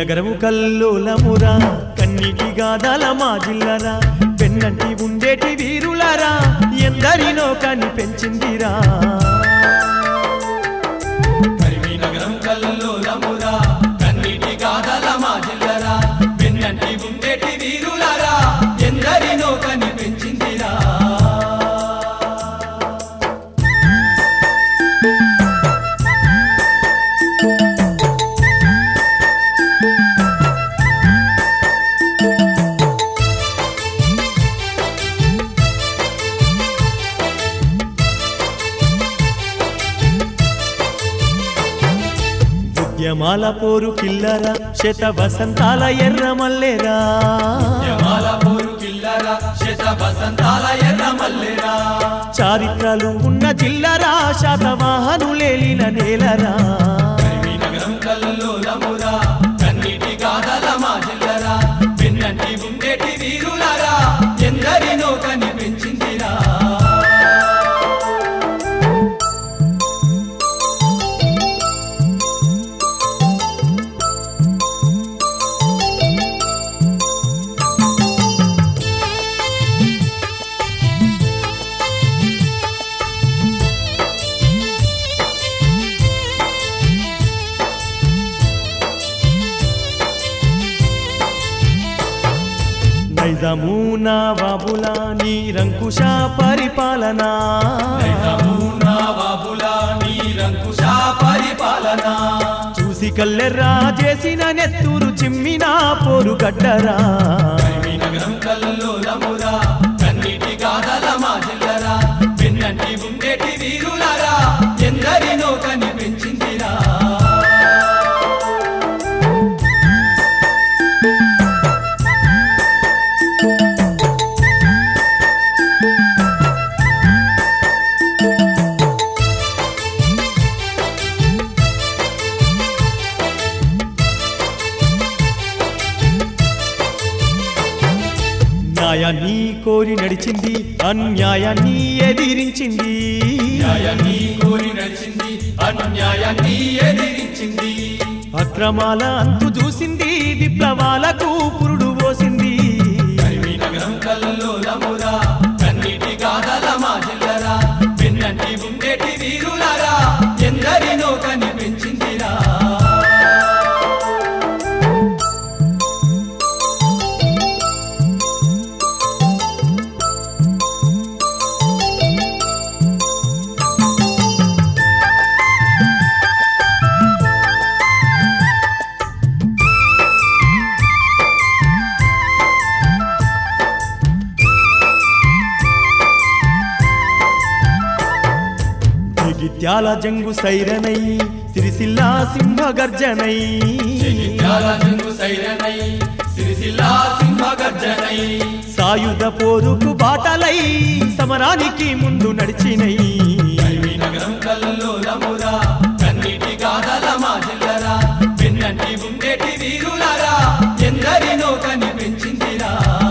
నగరము కల్లోలమురా కన్నీటి గాదాల మా జిల్లరా పెన్నంటి ఉండేటి వీరులరా ఎందరినో కని పెంచిందిరా కరిమీనగరం కల్లోలమురా కన్నీటి గాథల మా జిల్లరా వెన్నంటి ఉండేటి వీరులారా ఎందరినో కనిపించిందిరా ఉద్యమాల పోరు కిల్లరా శత వసంతాల ఎర్ర మల్లెరా యమాల పోరు కిల్లరా శత వసంతాల ఎర్ర మల్లెరా చారిత్రలు ఉన్న జిల్లరా శాతవాహనులేలిన నేలరా కరిమీనగరం కల్లోలమురా కన్నీటి గాథల మా జిల్లరా వెన్నంటి ఉండేటి వీరులారా ఎందరినో కనిపించిందిరా నైజాము నవాబుల నీరంకుశ పరిపాలన నైజామునా బాబులా నీరంకుశ పరిపాలన చూసి కల్లెర్రా చేసిన నెత్తురు చిమ్మిన పోరు గడ్డరా కరిమీనగరం కల్లోలమురా కన్నీటి గాథల మా జిల్లరా వెన్నంటి ఉండేటి వీరులారా ఎందరినో కనిపించిందిరా న్యాయాన్ని కోరి నడిచింది అన్యాయాన్ని ఎదిరించింది న్యాయాన్ని కోరి నడిచింది అన్యాయాన్ని ఎదిరించింది అక్రమాల అంతు చూసింది విప్లవాలకు పురుడు పోసింది కరిమీనగరం కల్లోలమురా కన్నీటి గాథల మా జిల్లరా వెన్నంటి ఉండేటి వీరులారా ఎందరినో కనిపించిందిరా జగిత్యాల జంగు సైరనై సిరిసిల్ల సింహ గర్జనై జగిత్యాల జంగు సైరనై సిరిసిల్లా సింహ గర్జనై సాయుధ పోరుకు బాటలై సమరానికి ముందు నడిచినై కరిమీనగరం కల్లోలమురా కన్నీటి గాథల మా జిల్లరా వెన్నంటి ఉండేటి వీరులారా ఎందరినో కనిపించిందిరా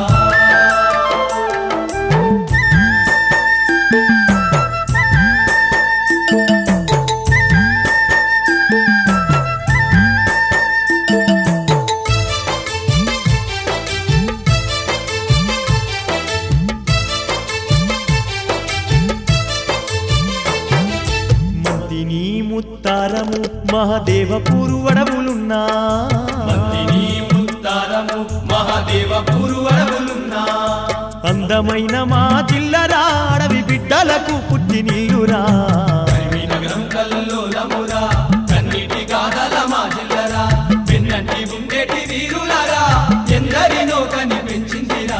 మంతిని ముత్తారము మహదేవపూరు అడవులున్నా మందిని ముత్తారము మహాదేవ పూర్వరవులున్నా అందమైన మా జిల్లరా అడవి బిడ్డలకు పుట్టినిల్లురా కరిమీనగరం కల్లోలమురా కన్నీటి గాథల మా జిల్లరా వెన్నంటి ఉండేటి వీరులారా ఎందరినో కనిపించిందిరా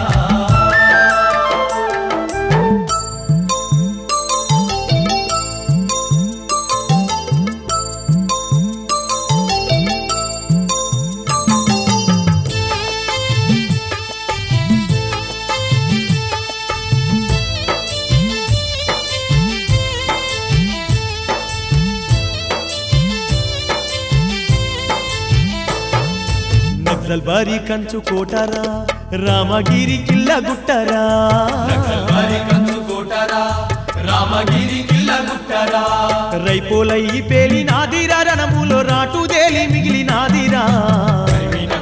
నక్సల్ బారి కంచు కోటరా రామగిరి కిల్ల గుట్టరా నక్సల్బారి కంచు కోటరా రామగిరి కిల్ల గుట్టరా రైపోలై పేలి నాదిరా రణములో రాటుదేలి మిగిలి నాదిరా కరిమీన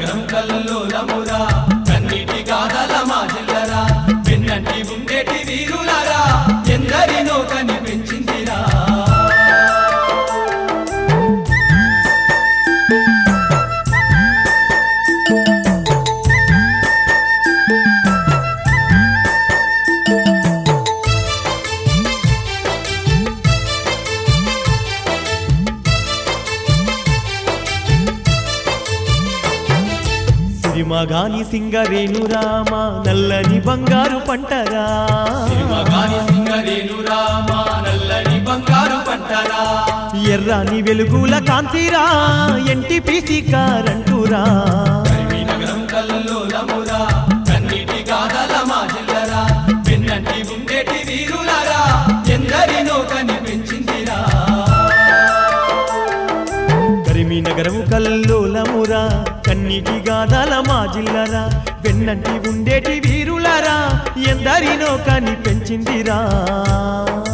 సిరిమగాని సింగరేణురా మా నల్లని బంగారు పంటరా మగాని సింగరేనురా మా నల్లని బంగారు పంటరా ఎర్రాని వెలుగుల కాంతిరా ఎన్టీపీసీ కారంటురా కరిమి నగరం కల్లోలమురా కన్నీటి గాథల మా జిల్లరా వెన్నంటి ఉండేటి వీరులరా ఎందరినో కనిపించిందిరా కరిమి నగరము కల్లోలమురా కన్నీటి గాదాల మా జిల్లరా వెన్నంటి ఉండేటి వీరులరా ఎందరినో కని పెంచిందిరా